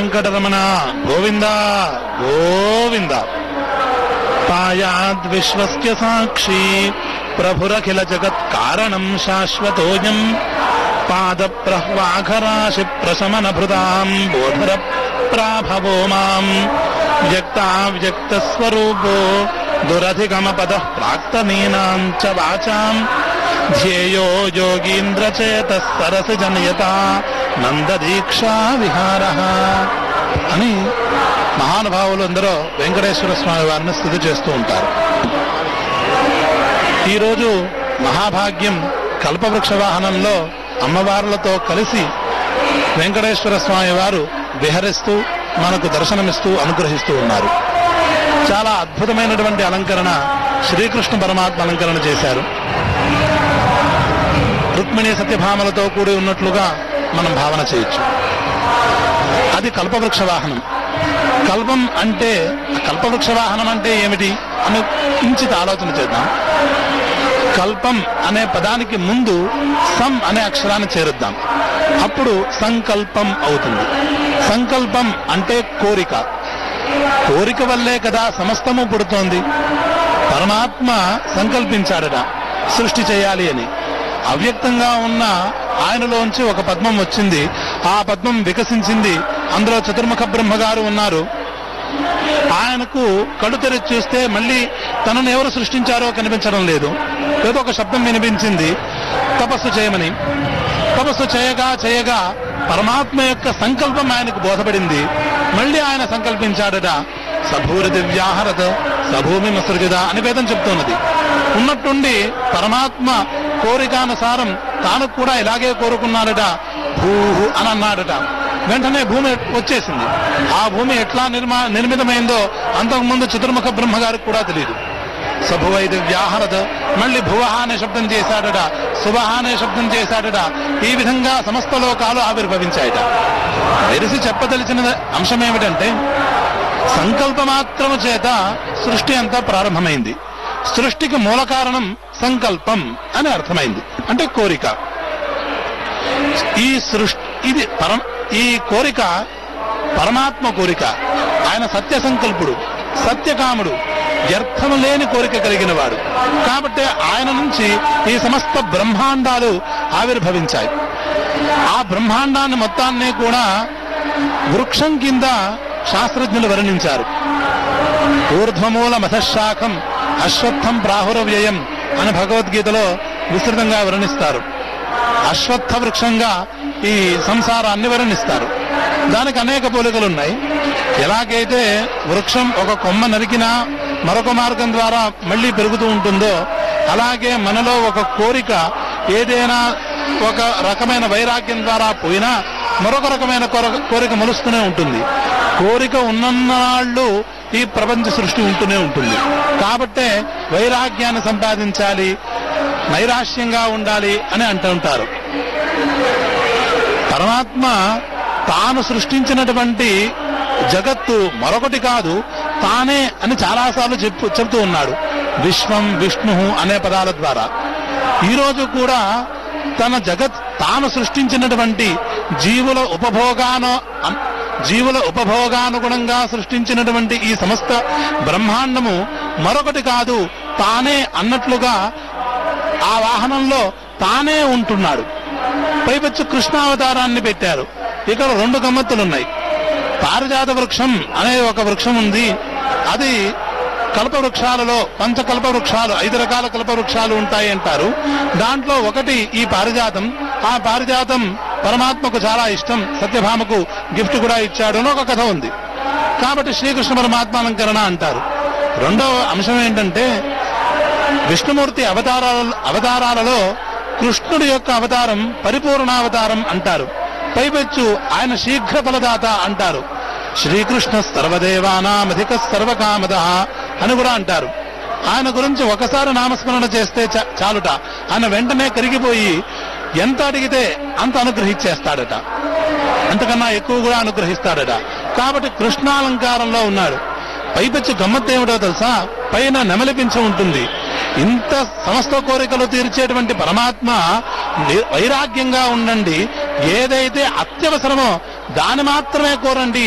వెంకటరమణ గోవింద గోవింద పాయాద్ విశ్వస్య సాక్షి ప్రభురఖిల జగత్ కారణం శాశ్వతోయం పాద ప్రహ్వాఘరాశి ప్రశమన భృతాం బోధర ప్రాభవో మాం వ్యక్త స్వరూపో దురధిగమ పద ప్రాక్తనీనాం చ వాచాం ధ్యేయో యోగీంద్రచేత సరసి జనయత నందదీక్షా విహార అని మహానుభావులు అందరూ వెంకటేశ్వర స్వామి వారిని స్థుతి చేస్తూ ఉంటారు ఈరోజు మహాభాగ్యం కల్పవృక్ష వాహనంలో అమ్మవార్లతో కలిసి వెంకటేశ్వర స్వామి వారు విహరిస్తూ మనకు దర్శనమిస్తూ అనుగ్రహిస్తూ ఉన్నారు చాలా అద్భుతమైనటువంటి అలంకరణ శ్రీకృష్ణ పరమాత్మ అలంకరణ చేశారు రుక్మిణి సత్యభామలతో కూడి ఉన్నట్లుగా మనం భావన చేయొచ్చు అది కల్పవృక్ష వాహనం కల్పం అంటే కల్పవృక్ష వాహనం అంటే ఏమిటి అని కించిత ఆలోచన చేద్దాం కల్పం అనే పదానికి ముందు సం అనే అక్షరాన్ని చేరుద్దాం అప్పుడు సంకల్పం అవుతుంది సంకల్పం అంటే కోరిక కోరిక వల్లే కదా సమస్తము పుడుతోంది పరమాత్మ సంకల్పించాడట సృష్టి చేయాలి అని అవ్యక్తంగా ఉన్న ఆయనలోంచి ఒక పద్మం వచ్చింది ఆ పద్మం వికసించింది అందులో చతుర్ముఖ బ్రహ్మగారు ఉన్నారు ఆయనకు కళ్ళు తెరిచి చూస్తే మళ్ళీ తనను ఎవరు సృష్టించారో కనిపించడం లేదు ఏదో ఒక శబ్దం వినిపించింది తపస్సు చేయమని తపస్సు చేయగా చేయగా పరమాత్మ యొక్క సంకల్పం ఆయనకు బోధపడింది మళ్ళీ ఆయన సంకల్పించాడట సభూరి దివ్యాహరత సభూమి మసృజద అని వేదం చెప్తున్నది ఉన్నట్టుండి పరమాత్మ కోరికానుసారం తాను కూడా ఇలాగే కోరుకున్నాడట భూహు అని అన్నాడట వెంటనే భూమి వచ్చేసింది ఆ భూమి ఎట్లా నిర్మా నిర్మితమైందో అంతకుముందు చతుర్ముఖ బ్రహ్మగారికి కూడా తెలియదు సభువై దివ్యాహరద మళ్ళీ భువహ అనే శబ్దం చేశాడట శుభహ అనే శబ్దం చేశాడట ఈ విధంగా సమస్త లోకాలు ఆవిర్భవించాయట వెరిసి చెప్పదలిచిన అంశం ఏమిటంటే సంకల్పమాత్రము చేత సృష్టి అంతా ప్రారంభమైంది సృష్టికి మూల కారణం సంకల్పం అని అర్థమైంది అంటే కోరిక ఈ సృష్టి ఇది పరం ఈ కోరిక పరమాత్మ కోరిక ఆయన సత్య సంకల్పుడు సత్యకాముడు వ్యర్థము లేని కోరిక కలిగిన వాడు కాబట్టి ఆయన నుంచి ఈ సమస్త బ్రహ్మాండాలు ఆవిర్భవించాయి ఆ బ్రహ్మాండాన్ని మొత్తాన్ని కూడా వృక్షం కింద శాస్త్రజ్ఞులు వర్ణించారు ఊర్ధ్వమూల మధశాఖం అశ్వత్థం ప్రాహురవ్యయం అని భగవద్గీతలో విస్తృతంగా వర్ణిస్తారు అశ్వత్థ వృక్షంగా ఈ సంసారాన్ని వర్ణిస్తారు దానికి అనేక పోలికలు ఉన్నాయి ఎలాగైతే వృక్షం ఒక కొమ్మ నరికినా మరొక మార్గం ద్వారా మళ్ళీ పెరుగుతూ ఉంటుందో అలాగే మనలో ఒక కోరిక ఏదైనా ఒక రకమైన వైరాగ్యం ద్వారా పోయినా మరొక రకమైన కోర- కోరిక మొలుస్తూనే ఉంటుంది కోరిక ఉన్ననాళ్ళు ఈ ప్రపంచ సృష్టి ఉంటూనే ఉంటుంది కాబట్టే వైరాగ్యాన్ని సంపాదించాలి నైరాశ్యంగా ఉండాలి అని అంటుంటారు పరమాత్మ తాను సృష్టించినటువంటి జగత్తు మరొకటి కాదు తానే అని చాలాసార్లు చెప్పు చెబుతూ ఉన్నాడు విశ్వం విష్ణు అనే పదాల ద్వారా ఈ రోజు కూడా తన జగత్ తాను సృష్టించినటువంటి జీవుల ఉపభోగాను అన్- జీవుల ఉపభోగానుగుణంగా సృష్టించినటువంటి ఈ సమస్త బ్రహ్మాండము మరొకటి కాదు తానే అన్నట్లుగా ఆ వాహనంలో తానే ఉంటున్నాడు పైపచ్చు కృష్ణావతారాన్ని పెట్టారు ఇక్కడ రెండు గమ్మత్తులున్నాయి పారిజాత వృక్షం అనే ఒక వృక్షం ఉంది అది కల్ప వృక్షాలలో పంచకల్ప వృక్షాలు ఐదు రకాల కల్ప వృక్షాలు ఉంటాయి అంటారు దాంట్లో ఒకటి ఈ పారిజాతం ఆ పారిజాతం పరమాత్మకు చాలా ఇష్టం సత్యభామకు గిఫ్ట్ కూడా ఇచ్చాడు అని ఒక కథ ఉంది కాబట్టి శ్రీకృష్ణ పరమాత్మాలంకరణ అంటారు రెండవ అంశం ఏంటంటే విష్ణుమూర్తి అవతారాల అవతారాలలో కృష్ణుడి యొక్క అవతారం పరిపూర్ణావతారం అంటారు పైపెచ్చు ఆయన శీఘ్ర ఫలదాత అంటారు శ్రీకృష్ణ సర్వదేవానామధిక సర్వకామద అని కూడా అంటారు ఆయన గురించి ఒకసారి నామస్మరణ చేస్తే చ- చాలుట ఆయన వెంటనే కరిగిపోయి ఎంత అడిగితే అంత అనుగ్రహించేస్తాడట అంతకన్నా ఎక్కువ కూడా అనుగ్రహిస్తాడట కాబట్టి కృష్ణాలంకారంలో ఉన్నాడు పైపెచ్చు గమ్మత్తు ఏమిటో తెలుసా పైన నెమలిపించి ఉంటుంది ఇంత సమస్త కోరికలు తీర్చేటువంటి పరమాత్మ ని- వైరాగ్యంగా ఉండండి ఏదైతే అత్యవసరమో దాని మాత్రమే కోరండి